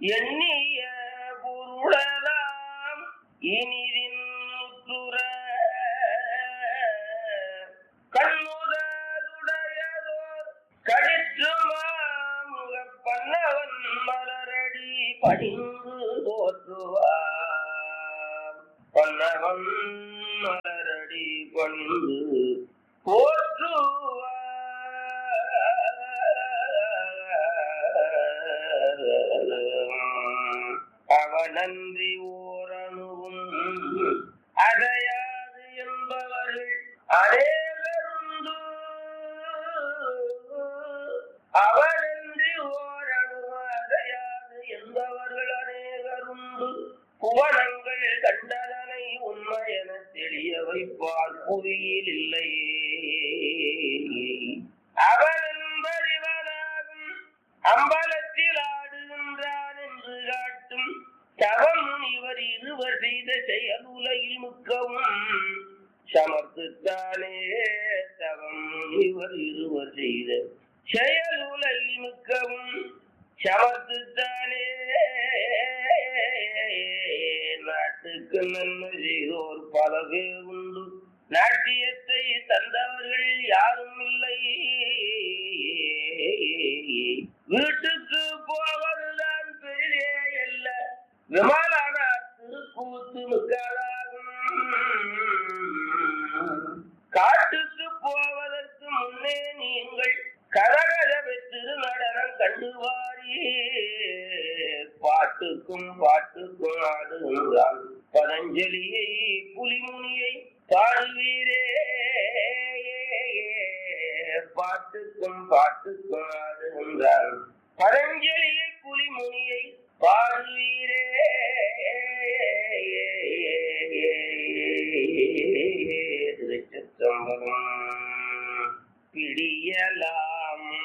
எண்ணிய பொருளலாம் இனிதின் முற்றுற கண்முதலுடையதோர் கடிற்றுமாமுக பண்ணவன் மலரடி பணிந்து போற்றுவார் பண்ணவன் மலரடி பணிந்து போற்றுவார் அவனன்றி ஓரணுவும் அடையாது என்பவர்கள் அநேகருண்டு அவனன்றி ஓரணுவும் அடையாது என்பவர்கள் அநேகருண்டு புவனங்கள் கண்டதனை உண்மை என தெளிய வைப்பார் புவியில் இல்லை அவன் என்பதிவனாகும் அம்பலத்தில் ஆடுகின்றான் என்று காட்டும் தவம் இவர் இருவர் செய்த செயல் உலகில் மிக்கவும் சமர்த்துத்தானே தவம் இவர் இருவர் செய்த செயல் உலகில் மிக்கவும் சமர்த்துத்தானே நாட்டுக்கு நன்மை செய்தோர் பல பேர் உண்டு நாட்டியத்தை தந்தவர்கள் யாரும் இல்லை வீட்டுக்கு போவதுதான் பெரிதே அல்ல விமானான திருக்கூத்து மிக்காதாகும் காட்டுக்கு போவதற்கு முன்னே நீங்கள் கரகரவை திருநடனம் கண்டுவாரி பாட்டுக்கும் பாட்டுக்கும் ஆடுகின்றான் பதஞ்சலியை புலிமுனியை பாடுவீரே பாட்டுக்கும் பாட்டுக்கும் ஆடுகின்றான் பதஞ்சலியை புலிமுனியை பாடுவீரே திருச்சிற்றம்பலம் பிடியலா